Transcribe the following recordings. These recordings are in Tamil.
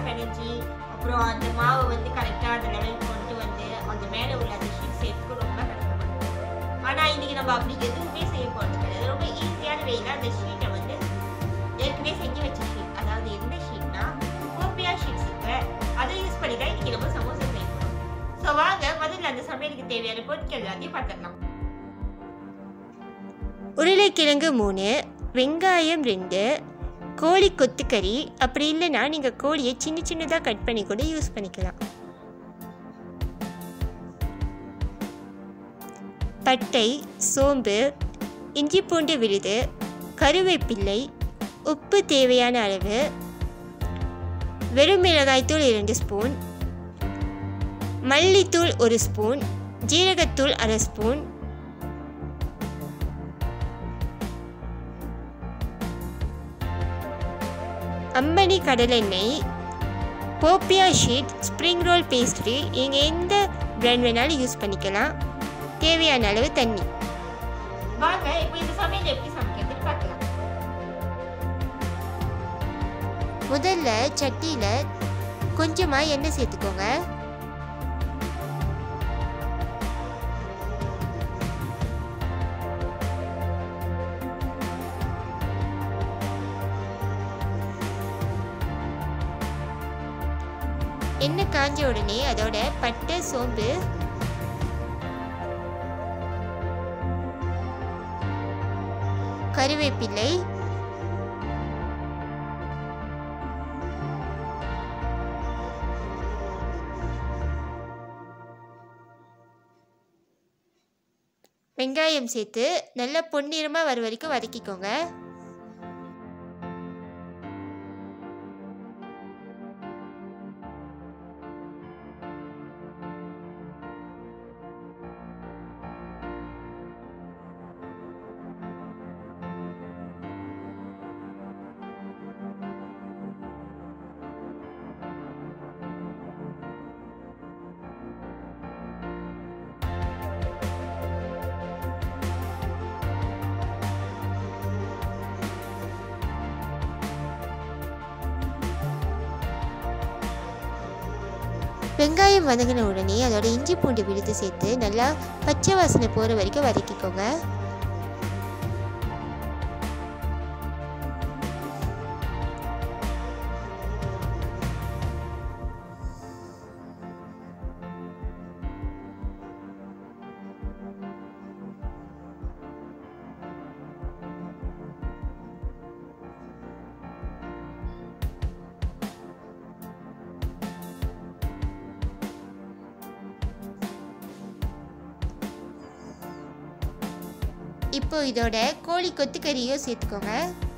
பிணைஞ்சி அப்புறம் அந்த மாவை வந்து கரெக்டாக அந்த லெவலுக்கு கொண்டு வந்து அந்த மேலே உள்ள அந்த ஷீட் சேர்த்துக்கு ரொம்ப கஷ்டப்படும் ஆனால் இன்னைக்கு நம்ம அப்படி எதுவுமே செய்ய போகிறது கிடையாது ரொம்ப ஈஸியான வேலை அந்த ஷீட்டை வந்து ஏற்கனவே செஞ்சு வச்ச ஷீட் அதாவது எந்த ஷீட்னா கோப்பியா ஷீட்ஸ் இருக்கு அதை யூஸ் பண்ணி தான் இன்னைக்கு நம்ம சமோசா செய்ய போகிறோம் ஸோ வாங்க முதல்ல அந்த சமையலுக்கு தேவையான பொருட்கள் எல்லாத்தையும் பார்த்துக்கலாம் உருளைக்கிழங்கு மூணு வெங்காயம் ரெண்டு கோழி கொத்துக்கறி அப்படி இல்லைன்னா நீங்கள் கோழியை சின்ன சின்னதாக கட் பண்ணி கூட யூஸ் பண்ணிக்கலாம் பட்டை சோம்பு இஞ்சி பூண்டு விழுது கருவேப்பிள்ளை உப்பு தேவையான அளவு வெறும் மிளகாய்த்தூள் இரண்டு ஸ்பூன் மல்லித்தூள் ஒரு ஸ்பூன் ஜீரகத்தூள் அரை ஸ்பூன் அம்மணி கடலெண்ணெய் popiah sheet spring roll pastry நீங்கள் எந்த பிராண்ட் வேணாலும் யூஸ் பண்ணிக்கலாம் தேவையான அளவு தண்ணி வாங்க இப்போ இந்த சமையல் எப்படி சமைக்கிறதுன்னு பார்க்கலாம் முதல்ல சட்டியில் கொஞ்சமாக எண்ணெய் சேர்த்துக்கோங்க எண்ணெய் காஞ்ச உடனே அதோட பட்டை சோம்பு கருவேப்பிலை வெங்காயம் சேர்த்து நல்லா பொன்னிறமாக வர வரைக்கும் வதக்கிக்கோங்க வெங்காயம் வதங்கின உடனே அதோட இஞ்சி பூண்டு விழுத்து சேர்த்து நல்லா பச்சை வாசனை போகிற வரைக்கும் வதக்கிக்கோங்க இப்போ இதோட கோழி கொத்துக்கறியும் சேர்த்துக்கோங்க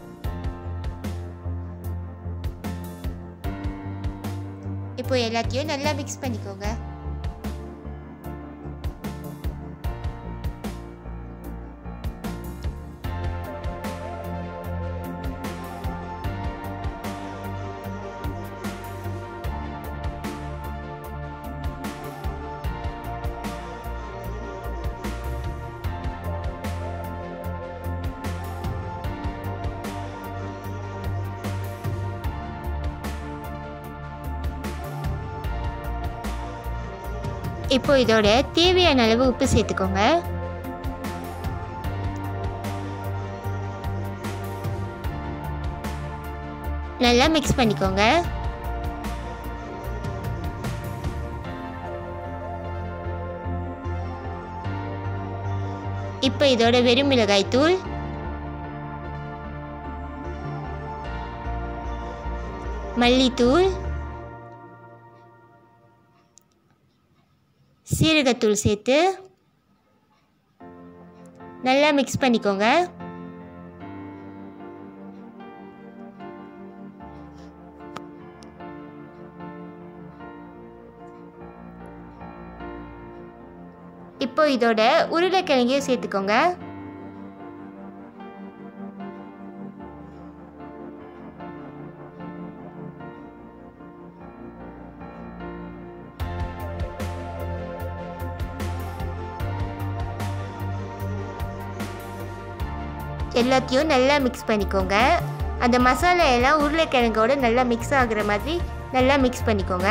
இப்போ எல்லாத்தையும் நல்லா மிக்ஸ் பண்ணிக்கோங்க இப்போ இதோட தேவையான அளவு உப்பு சேர்த்துக்கோங்க நல்லா மிக்ஸ் பண்ணிக்கோங்க இப்போ இதோட வெறும் மிளகாய் தூள் மல்லித்தூள் சீரகத்தூள் சேர்த்து நல்லா மிக்ஸ் பண்ணிக்கோங்க இப்போ இதோட உருளைக்கிழங்கையும் சேர்த்துக்கோங்க எல்லாத்தையும் நல்லா மிக்ஸ் பண்ணிக்கோங்க அந்த மசாலா எல்லாம் உருளைக்கிழங்கோட நல்லா மிக்ஸ் ஆகுற மாதிரி நல்லா மிக்ஸ் பண்ணிக்கோங்க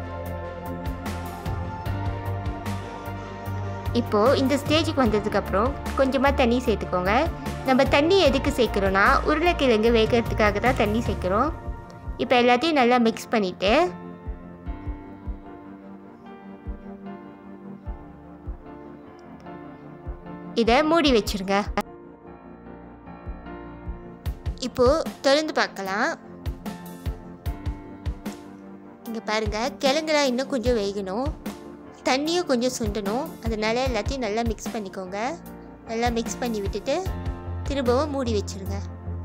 இப்போது இந்த ஸ்டேஜுக்கு வந்ததுக்கப்புறம் கொஞ்சமாக தண்ணி சேர்த்துக்கோங்க நம்ம தண்ணி எதுக்கு சேர்க்குறோன்னா உருளைக்கிழங்கு வேகிறதுக்காக தான் தண்ணி சேர்க்குறோம் இப்போ எல்லாத்தையும் நல்லா மிக்ஸ் பண்ணிவிட்டு இதை மூடி வச்சுருங்க இப்போது திறந்து பார்க்கலாம் இங்கே பாருங்கள் கிழங்குலாம் இன்னும் கொஞ்சம் வேகணும் தண்ணியும் கொஞ்சம் சுண்டணும் அதனால் எல்லாத்தையும் நல்லா மிக்ஸ் பண்ணிக்கோங்க நல்லா மிக்ஸ் பண்ணி விட்டுட்டு திரும்பவும் மூடி வச்சுருங்க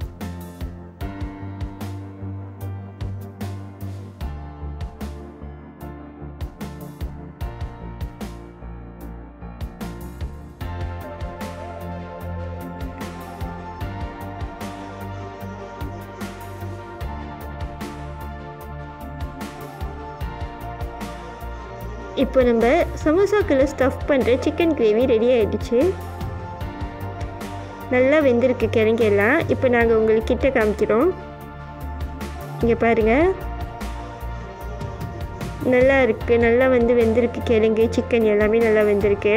இப்போ நம்ம சமோசாக்குள்ள ஸ்டஃப் பண்ணுற சிக்கன் கிரேவி ரெடி ஆகிடுச்சு நல்லா வெந்திருக்கு கிழங்கு எல்லாம் இப்போ நாங்கள் உங்களுக்கு கிட்ட காமிக்கிறோம் இங்கே பாருங்கள் நல்லா இருக்குது நல்லா வந்து வெந்திருக்கு கிழங்கு சிக்கன் எல்லாமே நல்லா வெந்திருக்கு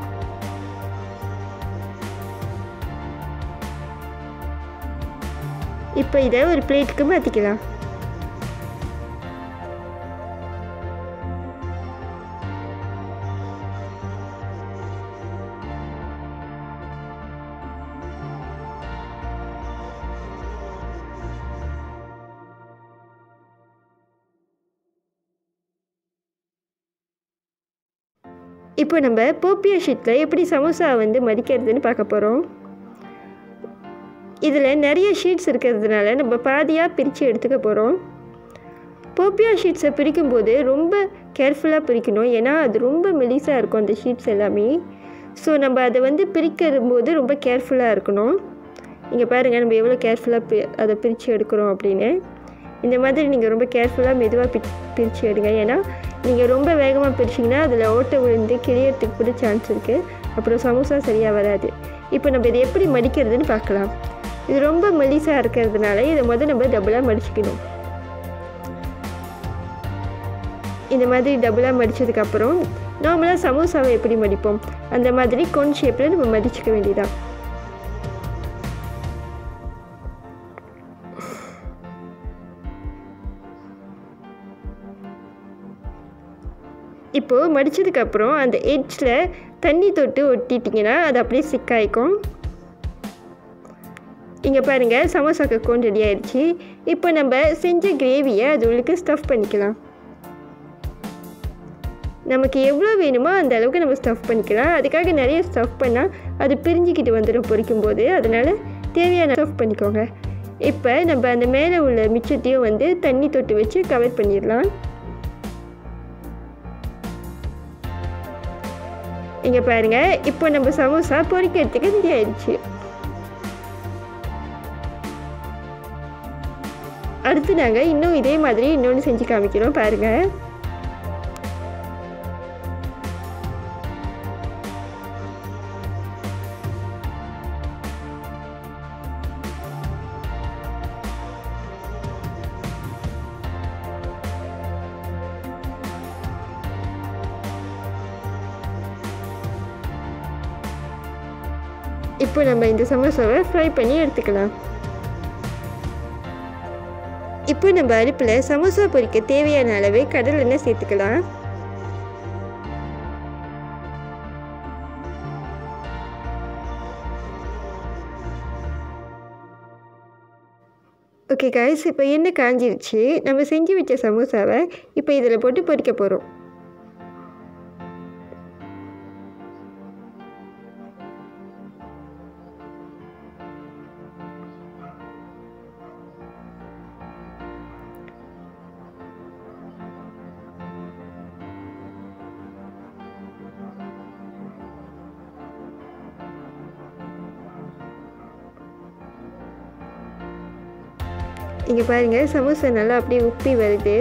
இப்போ இதை ஒரு பிளேட்டுக்கு மாற்றிக்கலாம் இப்போ நம்ம போப்பியா ஷீட்டில் எப்படி சமோசா வந்து மடிக்கிறதுன்னு பார்க்க போகிறோம் இதில் நிறைய ஷீட்ஸ் இருக்கிறதுனால நம்ம பாதியாக பிரித்து எடுத்துக்க போகிறோம் போப்பியா ஷீட்ஸை பிரிக்கும்போது ரொம்ப கேர்ஃபுல்லாக பிரிக்கணும் ஏன்னா அது ரொம்ப மெலிசாக இருக்கும் அந்த ஷீட்ஸ் எல்லாமே ஸோ நம்ம அதை வந்து பிரிக்கிற போது ரொம்ப கேர்ஃபுல்லாக இருக்கணும் இங்கே பாருங்கள் நம்ம எவ்வளோ கேர்ஃபுல்லாக பி அதை பிரித்து எடுக்கிறோம் அப்படின்னு இந்த மாதிரி நீங்கள் ரொம்ப கேர்ஃபுல்லாக மெதுவாக பி பிரித்து எடுங்க ஏன்னா நீங்கள் ரொம்ப வேகமாக பிரிச்சிங்கன்னா அதில் ஓட்டை விழுந்து கிளியறதுக்கு கூட சான்ஸ் இருக்குது அப்புறம் சமோசா சரியாக வராது இப்போ நம்ம இதை எப்படி மடிக்கிறதுன்னு பார்க்கலாம் இது ரொம்ப மெலிசாக இருக்கிறதுனால இதை முதல் நம்ம டபுளாக மடிச்சுக்கணும் இந்த மாதிரி டபுளாக மடித்ததுக்கப்புறம் நார்மலாக சமோசாவை எப்படி மடிப்போம் அந்த மாதிரி கோன் ஷேப்பில் நம்ம மடிச்சுக்க வேண்டியதான் இப்போது மடித்ததுக்கப்புறம் அந்த எட்ஜில் தண்ணி தொட்டு ஒட்டிட்டிங்கன்னா அது அப்படியே சிக்காயிக்கும் இங்கே பாருங்கள் சமோசாக்கு கோன் ரெடி ஆயிடுச்சு இப்போ நம்ம செஞ்ச கிரேவியை அது உள்ளுக்கு ஸ்டஃப் பண்ணிக்கலாம் நமக்கு எவ்வளோ வேணுமோ அந்த அளவுக்கு நம்ம ஸ்டஃப் பண்ணிக்கலாம் அதுக்காக நிறைய ஸ்டஃப் பண்ணால் அது பிரிஞ்சுக்கிட்டு வந்துடும் பொரிக்கும் போது அதனால் தேவையான ஸ்டஃப் பண்ணிக்கோங்க இப்போ நம்ம அந்த மேலே உள்ள மிச்சத்தையும் வந்து தண்ணி தொட்டு வச்சு கவர் பண்ணிடலாம் இங்கே பாருங்கள் இப்போ நம்ம சமோசா பொரிக்கிறதுக்கு ரெடி ஆயிடுச்சு அடுத்து நாங்கள் இன்னும் இதே மாதிரி இன்னொன்று செஞ்சு காமிக்கிறோம் பாருங்கள் இப்போ நம்ம இந்த சமோசாவை ஃப்ரை பண்ணி எடுத்துக்கலாம் இப்போ நம்ம அடுப்பில் சமோசா பொரிக்க தேவையான அளவு கடல் எண்ணெய் சேர்த்துக்கலாம் ஓகே காய்ஸ் இப்போ எண்ணெய் காஞ்சிருச்சு நம்ம செஞ்சு வச்ச சமோசாவை இப்போ இதில் போட்டு பொரிக்க போகிறோம் இங்கே பாருங்கள் சமோசா நல்லா அப்படியே உப்பி வருது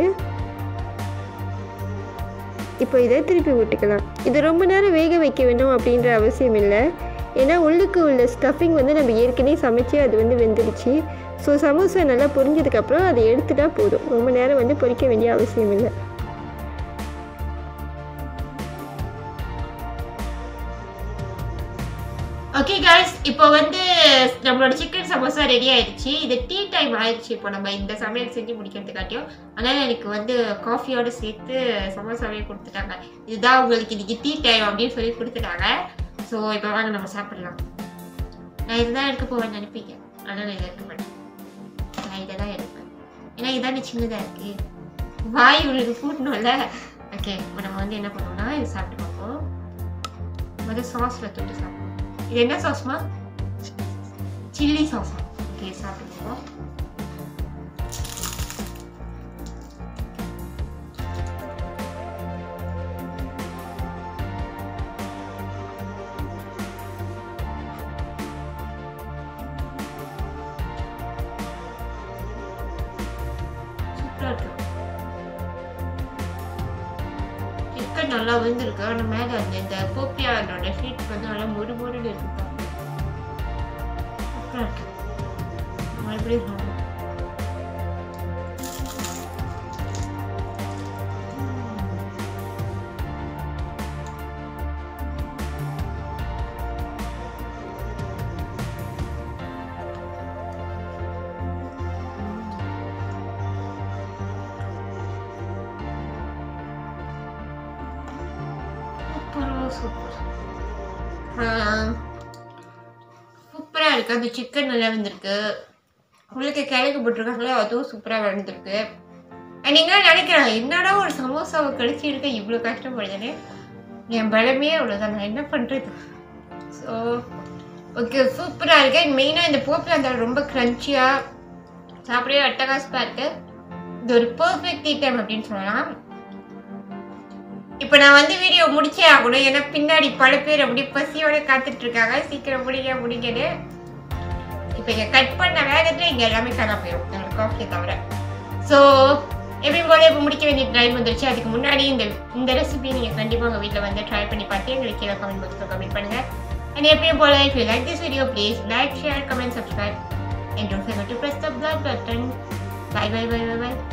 இப்போ இதை திருப்பி விட்டுக்கலாம் இது ரொம்ப நேரம் வேக வைக்க வேணும் அப்படின்ற அவசியம் இல்லை ஏன்னா உள்ளுக்கு உள்ள ஸ்டஃபிங் வந்து நம்ம ஏற்கனவே சமைச்சு அது வந்து வெந்துடுச்சு ஸோ சமோசா நல்லா பொரிஞ்சதுக்கப்புறம் அதை எடுத்துட்டா போதும் ரொம்ப நேரம் வந்து பொரிக்க வேண்டிய அவசியம் இல்லை ஓகே காய்ஸ் இப்போ வந்து நம்மளோட சிக்கன் சமோசா ரெடி ஆயிடுச்சு இது டீ டைம் ஆயிடுச்சு இப்போ நம்ம இந்த சமையல் செஞ்சு முடிக்கிறதுக்காட்டியும் அதனால எனக்கு வந்து காஃபியோட சேர்த்து சமோசாவே கொடுத்துட்டாங்க இதுதான் உங்களுக்கு இன்னைக்கு டீ டைம் அப்படின்னு சொல்லி கொடுத்துட்டாங்க ஸோ இப்போ வாங்க நம்ம சாப்பிடலாம் நான் இதுதான் எடுக்க போவேன்னு நினைப்பீங்க ஆனால் நான் இதை எடுக்க மாட்டேன் நான் இதை தான் எடுப்பேன் ஏன்னா இதானே சின்னதாக இருக்கு வாய் உங்களுக்கு கூட்டணும்ல ஓகே இப்போ நம்ம வந்து என்ன பண்ணுவோம்னா இது சாப்பிட்டு பார்ப்போம் முதல்ல சாஸில் தொட்டு சாப்பிடுவோம் இது என்ன சாஸ்மா சில்லி சாஸா ஓகே சாப்பிட்டுக்கோ சூப்பராக இருக்கு சிக்கன் நல்லா வெந்திருக்கு ஆனால் மேலே அந்த இந்த கோப்பியானோட ஷீட் வந்து நல்லா முறு முருன்னு இருக்கு சூப்பராக இருக்கு மறுபடியும் சாப்பிடுவோம். சூப்பரோ சூப்பர் சூப்பராக இருக்கு அந்த சிக்கன் நல்லா வந்திருக்கு உங்களுக்கு கிழக்கு போட்டிருக்காங்களோ அதுவும் சூப்பராக வந்திருக்கு அண்ட் நீங்களும் நினைக்கிறேன் என்னடா ஒரு சமோசாவை கழிச்சு இருக்க இவ்வளோ கஷ்டப்படுதுன்னு என் பலமே அவ்வளோதான் நான் என்ன பண்ணுறது ஸோ ஓகே சூப்பராக இருக்கு மெயினாக இந்த போப்பில் அந்த ரொம்ப க்ரன்ச்சியாக சாப்பிடவே அட்டகாசமாக இருக்கு இது ஒரு பர்ஃபெக்ட் டீ டைம் அப்படின்னு சொல்லலாம் இப்போ நான் வந்து வீடியோ முடிச்சே ஆகணும் ஏன்னா பின்னாடி பல பேர் அப்படி பசியோட காத்துட்டு இருக்காங்க சீக்கிரம் முடிங்க முடிங்கன்னு இப்போ இங்கே கட் பண்ண வேகத்தில் இங்கே எல்லாமே காணா போயிடும் எங்களுக்கு காஃபியை தவிர ஸோ எப்பயும் போல இப்போ முடிக்க வேண்டிய டைம் வந்துருச்சு அதுக்கு முன்னாடி இந்த இந்த ரெசிபியை நீங்கள் கண்டிப்பாக உங்கள் வீட்டில் வந்து ட்ரை பண்ணி பார்த்து எங்களுக்கு கீழே கமெண்ட் பாக்ஸில் கமெண்ட் பண்ணுங்கள் அண்ட் எப்பயும் போல if you like this video please like share comment subscribe and don't forget to press the blood button bye bye bye bye bye